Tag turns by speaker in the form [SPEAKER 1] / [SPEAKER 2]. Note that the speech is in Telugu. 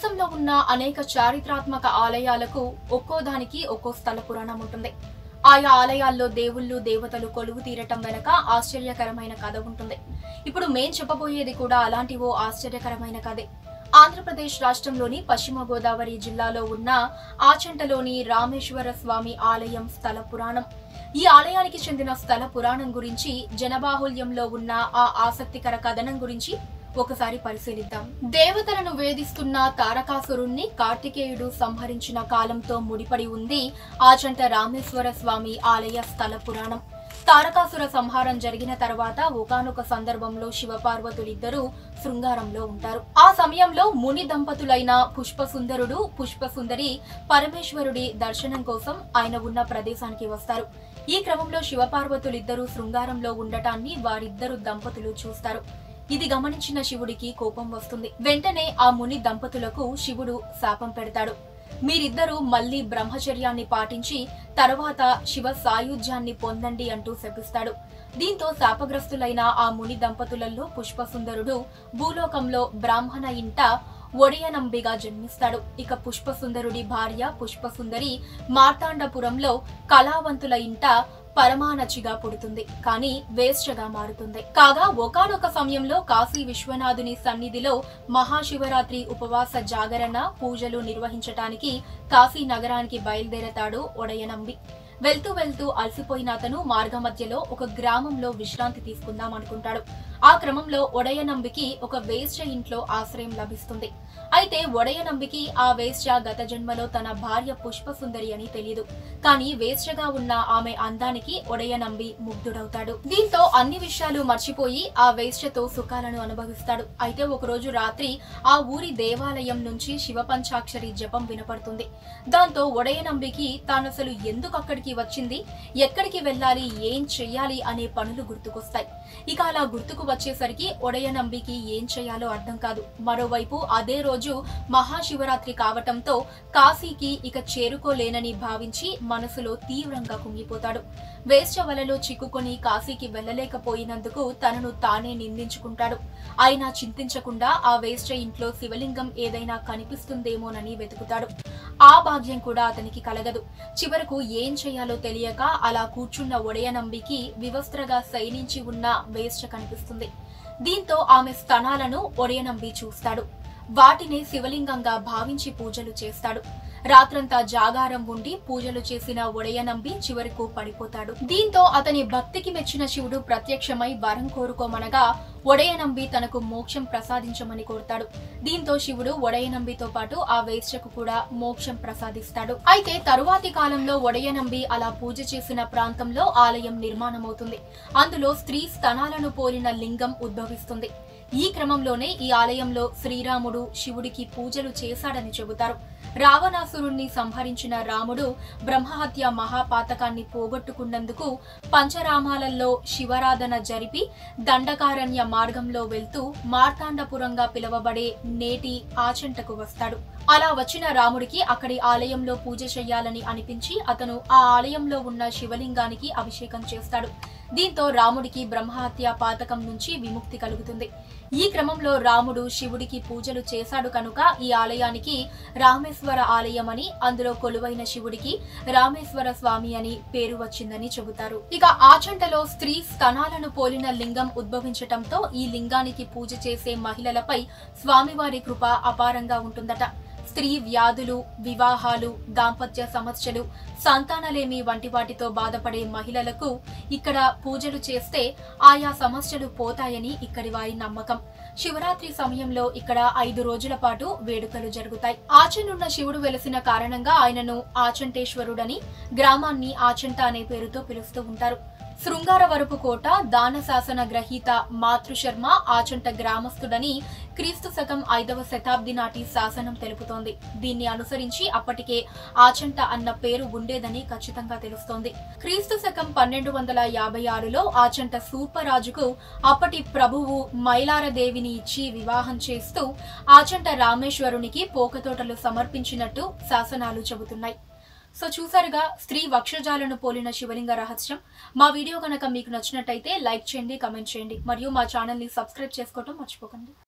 [SPEAKER 1] దేశంలో ఉన్న అనేక చారిత్రాత్మక ఆలయాలకు ఒక్కో దానికి ఒక్కో స్థల పురాణం ఉంటుంది ఆయా ఆలయాల్లో దేవుళ్ళు దేవతలు కొలువు తీరటం వెనక ఆశ్చర్యకరమైన కథ ఉంటుంది ఇప్పుడు మేం చెప్పబోయేది కూడా అలాంటి ఓ ఆశ్చర్యకరమైన కథే ఆంధ్రప్రదేశ్ రాష్ట్రంలోని పశ్చిమ గోదావరి జిల్లాలో ఉన్న ఆచంటలోని రామేశ్వర స్వామి ఆలయం స్థల పురాణం ఈ ఆలయానికి చెందిన స్థల పురాణం గురించి జనబాహుల్యంలో ఉన్న ఆ ఆసక్తికర కథనం గురించి ఒకసారి పరిశీలిద్దాం దేవతలను వేధిస్తున్న తారకాసురుణ్ణి కార్తికేయుడు సంహరించిన కాలంతో ముడిపడి ఉంది ఆచంట రామేశ్వర స్వామి ఆలయ స్థల పురాణం తారకాసుర సంహారం జరిగిన తర్వాత ఒకానొక సందర్భంలో శివపార్వతులిద్దరూ శృంగారంలో ఉంటారు ఆ సమయంలో ముని దంపతులైన పుష్పసుందరుడు పుష్పసుందరి పరమేశ్వరుడి దర్శనం కోసం ఆయన ఉన్న ప్రదేశానికి వస్తారు ఈ క్రమంలో శివపార్వతులిద్దరూ శృంగారంలో ఉండటాన్ని వారిద్దరు దంపతులు చూస్తారు ఇది గమనించిన శివుడికి కోపం వస్తుంది వెంటనే ఆ ముని దంపతులకు శివుడు శాపం పెడతాడు మీరిద్దరూ మళ్ళీ బ్రహ్మచర్యాన్ని పాటించి తర్వాత శివ సాయుధ్యాన్ని పొందండి అంటూ శపిస్తాడు దీంతో శాపగ్రస్తులైన ఆ ముని దంపతులలో పుష్పసుందరుడు భూలోకంలో బ్రాహ్మణ ఇంట ఒడియనంబిగా జన్మిస్తాడు ఇక పుష్పసుందరుడి భార్య పుష్పసుందరి మార్తాండపురంలో కళావంతుల ఇంట పరమానచిగా పుడుతుంది కానీ వేశ్యగా మారుతుంది కాగా ఒకానొక సమయంలో కాశీ విశ్వనాథుని సన్నిధిలో మహాశివరాత్రి ఉపవాస జాగరణ పూజలు నిర్వహించటానికి కాశీ నగరానికి బయలుదేరతాడు ఒడయనంబి వెళ్తూ వెళ్తూ అలసిపోయిన అతను మార్గమధ్యలో ఒక గ్రామంలో విశ్రాంతి తీసుకుందాం అనుకుంటాడు ఆ క్రమంలో ఒడయనంబికి ఒక వేశ్య ఇంట్లో ఆశ్రయం లభిస్తుంది అయితే ఒడయనంబికి ఆ వేశ్య గత జన్మలో తన భార్య పుష్పసుందరి అని తెలియదు కానీ వేశ్యగా ఉన్న ఆమె అందానికి ఒడయనంబి ముగ్ధుడవుతాడు దీంతో అన్ని విషయాలు మర్చిపోయి ఆ వేశ్యతో సుఖాలను అనుభవిస్తాడు అయితే ఒకరోజు రాత్రి ఆ ఊరి దేవాలయం నుంచి శివపంచాక్షరి జపం వినపడుతుంది దాంతో ఒడయనంబికి తానసలు ఎందుకు అక్కడికి వచ్చింది ఎక్కడికి వెళ్ళాలి ఏం చెయ్యాలి అనే పనులు గుర్తుకొస్తాయి ఇక అలా గుర్తుకు వచ్చేసరికి ఒడయనంబికి ఏం చేయాలో అర్థం కాదు మరోవైపు అదే రోజు మహాశివరాత్రి కావటంతో కాశీకి ఇక చేరుకోలేనని భావించి మనసులో తీవ్రంగా కుంగిపోతాడు వేశ్య వలలో చిక్కుకొని కాశీకి వెళ్ళలేకపోయినందుకు తనను తానే నిందించుకుంటాడు అయినా చింతించకుండా ఆ వేశ్య ఇంట్లో శివలింగం ఏదైనా కనిపిస్తుందేమోనని వెతుకుతాడు ఆ భాగ్యం కూడా అతనికి కలగదు చివరకు ఏం చేయాలో తెలియక అలా కూర్చున్న ఒడయనంబికి వివస్త్రగా శయనించి ఉన్న వేశ్య కనిపిస్తుంది దీంతో ఆమె స్తనాలను ఒడయనంబి చూస్తాడు వాటిని శివలింగంగా భావించి పూజలు చేస్తాడు రాత్రంతా జాగారం ఉండి పూజలు చేసిన ఒడయనంబి చివరకు పడిపోతాడు దీంతో అతని భక్తికి మెచ్చిన శివుడు ప్రత్యక్షమై వరం కోరుకోమనగా ఒడయనంబి తనకు మోక్షం ప్రసాదించమని కోరుతాడు దీంతో శివుడు ఒడయనంబితో పాటు ఆ వేశ్యకు కూడా మోక్షం ప్రసాదిస్తాడు అయితే తరువాతి కాలంలో ఒడయనంబి అలా పూజ చేసిన ప్రాంతంలో ఆలయం నిర్మాణమవుతుంది అందులో స్త్రీ స్తనాలను పోలిన లింగం ఉద్భవిస్తుంది ఈ క్రమంలోనే ఈ ఆలయంలో శ్రీరాముడు శివుడికి పూజలు చేశాడని చెబుతారు రావణాసురుణ్ణి సంహరించిన రాముడు బ్రహ్మహత్య మహాపాతకాన్ని పోగొట్టుకున్నందుకు పంచరామాలలో శివరాధన జరిపి దండకారణ్య మార్గంలో వెళ్తూ మార్తాండపురంగా పిలువబడే నేటి ఆచంటకు వస్తాడు అలా వచ్చిన రాముడికి అక్కడి ఆలయంలో పూజ చేయాలని అనిపించి అతను ఆ ఆలయంలో ఉన్న శివలింగానికి అభిషేకం చేస్తాడు దీంతో రాముడికి బ్రహ్మహత్య పాతకం నుంచి విముక్తి కలుగుతుంది ఈ క్రమంలో రాముడు శివుడికి పూజలు చేశాడు కనుక ఈ ఆలయానికి రామేశ్వర ఆలయం అని అందులో కొలువైన శివుడికి రామేశ్వర స్వామి అని పేరు వచ్చిందని చెబుతారు ఇక ఆచంటలో స్త్రీ స్తనాలను పోలిన లింగం ఉద్భవించటంతో ఈ లింగానికి పూజ చేసే మహిళలపై స్వామివారి కృప అపారంగా ఉంటుందట స్త్రీ వ్యాధులు వివాహాలు దాంపత్య సమస్యలు సంతానలేమి వంటి వాటితో బాధపడే మహిళలకు ఇక్కడ పూజలు చేస్తే ఆయా సమస్యలు పోతాయని ఇక్కడి వారి నమ్మకం శివరాత్రి సమయంలో ఇక్కడ ఐదు రోజుల పాటు వేడుకలు జరుగుతాయి ఆచనున్న శివుడు వెలసిన కారణంగా ఆయనను ఆచంటేశ్వరుడని గ్రామాన్ని ఆచంట అనే పేరుతో పిలుస్తూ ఉంటారు శృంగారవరపు కోట దాన శాసన గ్రహీత మాతృశర్మ ఆచంట గ్రామస్తుడని క్రీస్తు శకం ఐదవ శతాబ్ది నాటి శాసనం తెలుపుతోంది దీన్ని అనుసరించి అప్పటికే ఆచంట అన్న పేరు ఉండేదని ఖచ్చితంగా తెలుస్తోంది క్రీస్తు శకం పన్నెండు వందల యాభై ఆరులో ఆచంట సూర్పరాజుకు అప్పటి ప్రభువు మైలారదేవిని ఇచ్చి వివాహం చేస్తూ ఆచంట రామేశ్వరునికి పోకతోటలు సమర్పించినట్టు శాసనాలు చెబుతున్నాయి సో చూసారుగా స్త్రీ వక్షజాలను పోలిన శివలింగ రహస్యం మా వీడియో కనుక మీకు నచ్చినట్టయితే లైక్ చేయండి కమెంట్ చేయండి మరియు మా ఛానల్ని సబ్స్క్రైబ్ చేసుకోవటం మర్చిపోకండి